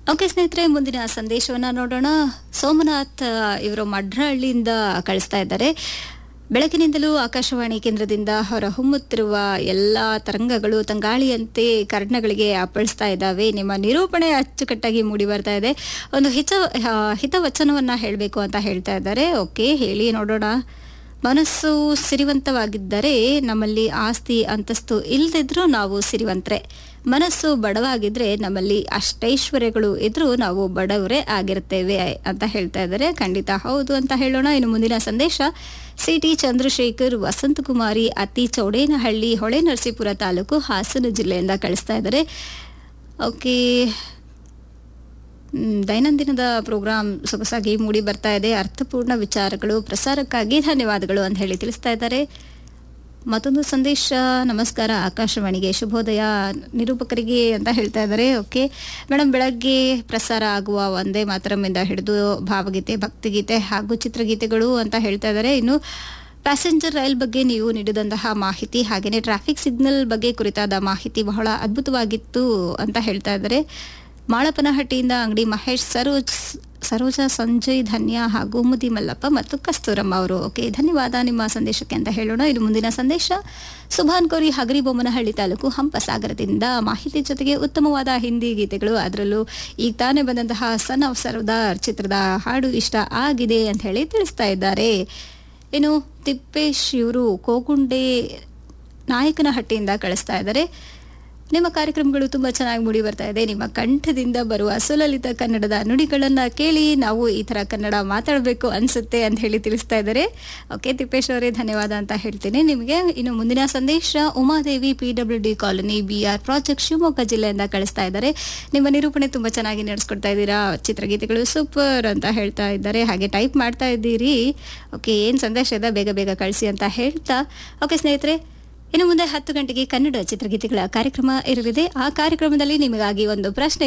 okay ಸ್ನೇಹಿತರೆ ಮುಂದಿನ ಸಂದೇಶವನ್ನ ನೋಡೋಣ ಸೋಮನಾಥ್ ಇವರು ಮಡ್ರಹಳ್ಳಿಯಿಂದ ಕಳಿಸ್ತಾ ಇದ್ದಾರೆ ಬೆಳಗಿನಿಂದಲೂ ಆಕಾಶವಾಣಿ ಕೇಂದ್ರದಿಂದ ಹೊರಹೊಮ್ಮುತ್ತಿರುವ ಎಲ್ಲ ತರಂಗಗಳು ತಂಗಾಳಿಯಂತೆ ಕರ್ಣಗಳಿಗೆ ಅಪ್ಪಳಿಸ್ತಾ ಇದ್ದಾವೆ ನಿಮ್ಮ ನಿರೂಪಣೆ ಅಚ್ಚುಕಟ್ಟಾಗಿ ಮೂಡಿ ಬರ್ತಾ ಇದೆ ಒಂದು ಹಿತ ಆ, ಹಿತವಚನವನ್ನ ಹೇಳಬೇಕು ಅಂತ ಹೇಳ್ತಾ ಇದ್ದಾರೆ ಓಕೆ ಹೇಳಿ ನೋಡೋಣ ಮನಸ್ಸು ಸಿರಿವಂತವಾಗಿದ್ದರೆ ನಮ್ಮಲ್ಲಿ ಆಸ್ತಿ ಅಂತಸ್ತು ಇಲ್ಲದಿದ್ರೂ ನಾವು ಸಿರಿವಂತರೆ ಮನಸ್ಸು ಬಡವಾಗಿದ್ರೆ ನಮ್ಮಲ್ಲಿ ಅಷ್ಟೈಶ್ವರ್ಯಗಳು ಇದ್ರೂ ನಾವು ಬಡವರೇ ಆಗಿರ್ತೇವೆ ಅಂತ ಹೇಳ್ತಾ ಇದ್ದಾರೆ ಖಂಡಿತ ಹೌದು ಅಂತ ಹೇಳೋಣ ಇನ್ನು ಮುಂದಿನ ಸಂದೇಶ ಸಿ ಟಿ ಚಂದ್ರಶೇಖರ್ ವಸಂತಕುಮಾರಿ ಅತಿ ಚೌಡೇನಹಳ್ಳಿ ಹೊಳೆ ನರಸೀಪುರ ತಾಲೂಕು ಹಾಸನ ಜಿಲ್ಲೆಯಿಂದ ಕಳಿಸ್ತಾ ಇದ್ದಾರೆ ಓಕೆ ಮ್, ದೈನಂದಿನದ ಪ್ರೋಗ್ರಾಂ ಸೊಗಸಾಗಿ ಮೂಡಿ ಬರ್ತಾ ಇದೆ ಅರ್ಥಪೂರ್ಣ ವಿಚಾರಗಳು ಪ್ರಸಾರಕ್ಕಾಗಿ ಧನ್ಯವಾದಗಳು ಅಂತ ಹೇಳಿ ತಿಳಿಸ್ತಾ ಇದ್ದಾರೆ ಮತ್ತೊಂದು ಸಂದೇಶ ನಮಸ್ಕಾರ ಆಕಾಶವಾಣಿಗೆ ಶುಭೋದಯ ನಿರೂಪಕರಿಗೆ ಅಂತ ಹೇಳ್ತಾ ಇದ್ದಾರೆ ಓಕೆ ಮೇಡಮ್ ಬೆಳಗ್ಗೆ ಪ್ರಸಾರ ಆಗುವ ಒಂದೇ ಮಾತರಮಿಂದ ಹಿಡಿದು ಭಾವಗೀತೆ ಭಕ್ತಿಗೀತೆ ಹಾಗೂ ಚಿತ್ರಗೀತೆಗಳು ಅಂತ ಹೇಳ್ತಾ ಇದ್ದಾರೆ ಇನ್ನು ಪ್ಯಾಸೆಂಜರ್ ರೈಲ್ ಬಗ್ಗೆ ನೀವು ನೀಡಿದಂತಹ ಮಾಹಿತಿ ಹಾಗೆಯೇ ಟ್ರಾಫಿಕ್ ಸಿಗ್ನಲ್ ಬಗ್ಗೆ ಕುರಿತಾದ ಮಾಹಿತಿ ಬಹಳ ಅದ್ಭುತವಾಗಿತ್ತು ಅಂತ ಹೇಳ್ತಾ ಇದ್ದಾರೆ ಮಾಳಪನಹಟ್ಟಿಯಿಂದ ಅಂಗಡಿ ಮಹೇಶ್ ಸರೋಜ್ ಸರೋಜ ಸಂಜಯ್ ಧನ್ಯ ಹಾಗೂ ಮುದಿ ಮಲ್ಲಪ್ಪ ಮತ್ತು ಕಸ್ತೂರಮ್ಮ ಅವರು ಓಕೆ ಧನ್ಯವಾದ ನಿಮ್ಮ ಸಂದೇಶಕ್ಕೆ ಅಂತ ಹೇಳೋಣ ಇದು ಮುಂದಿನ ಸಂದೇಶ ಸುಭಾನ್ ಕೋರಿ ಹಗರಿಬೊಮ್ಮನಹಳ್ಳಿ ತಾಲೂಕು ಹಂಪಸಾಗರದಿಂದ ಮಾಹಿತಿ ಜೊತೆಗೆ ಉತ್ತಮವಾದ ಹಿಂದಿ ಗೀತೆಗಳು ಅದರಲ್ಲೂ ಈಗ ತಾನೇ ಬಂದಂತಹ ಸನ್ ಆಫ್ ಸರ್ದಾರ್ ಚಿತ್ರದ ಹಾಡು ಇಷ್ಟ ಆಗಿದೆ ಅಂತ ಹೇಳಿ ತಿಳಿಸ್ತಾ ಇದ್ದಾರೆ ಇನ್ನು ತಿಪ್ಪೇಶ್ ಇವರು ಕೋಗುಂಡೆ ನಾಯಕನಹಟ್ಟಿಯಿಂದ ಕಳಿಸ್ತಾ ಇದ್ದಾರೆ ನಿಮ್ಮ ಕಾರ್ಯಕ್ರಮಗಳು ತುಂಬಾ ಚೆನ್ನಾಗಿ ಮೂಡಿ ಬರ್ತಾ ಇದೆ ನಿಮ್ಮ ಕಂಠದಿಂದ ಬರುವ ಸುಲಲಿತ ಕನ್ನಡದ ನುಡಿಗಳನ್ನ ಕೇಳಿ ನಾವು ಈ ತರ ಕನ್ನಡ ಮಾತಾಡಬೇಕು ಅನ್ಸುತ್ತೆ ಅಂತ ಹೇಳಿ ತಿಳಿಸ್ತಾ ಇದ್ದಾರೆ ಓಕೆ ತಿಪ್ಪೇಶ್ ಅವರೇ ಧನ್ಯವಾದ ಅಂತ ಹೇಳ್ತೀನಿ ನಿಮಗೆ ಇನ್ನು ಮುಂದಿನ ಸಂದೇಶ Umadevi P W D colony B R project Shivamogga ಜಿಲ್ಲೆಯಿಂದ ಕಳಿಸ್ತಾ ಇದ್ದಾರೆ ನಿಮ್ಮ ನಿರೂಪಣೆ ತುಂಬಾ ಚೆನ್ನಾಗಿ ನಡೆಸ್ಕೊಡ್ತಾ ಇದ್ದೀರಾ ಚಿತ್ರಗೀತೆಗಳು ಸೂಪರ್ ಅಂತ ಹೇಳ್ತಾ ಇದ್ದಾರೆ ಹಾಗೆ ಟೈಪ್ ಮಾಡ್ತಾ ಇದ್ದೀರಿ ಓಕೆ ಏನ್ ಸಂದೇಶ ಇದೆ ಬೇಗ ಬೇಗ ಕಳಿಸಿ ಅಂತ ಹೇಳ್ತಾ ಓಕೆ ಸ್ನೇಹಿತರೆ ಇನ್ನು ಮುಂದೆ ಹತ್ತು ಗಂಟೆಗೆ ಕನ್ನಡ ಚಿತ್ರಗೀತೆಗಳ ಕಾರ್ಯಕ್ರಮ ಇರಲಿದೆ ಆ ಕಾರ್ಯಕ್ರಮದಲ್ಲಿ ನಿಮಗಾಗಿ ಒಂದು ಪ್ರಶ್ನೆ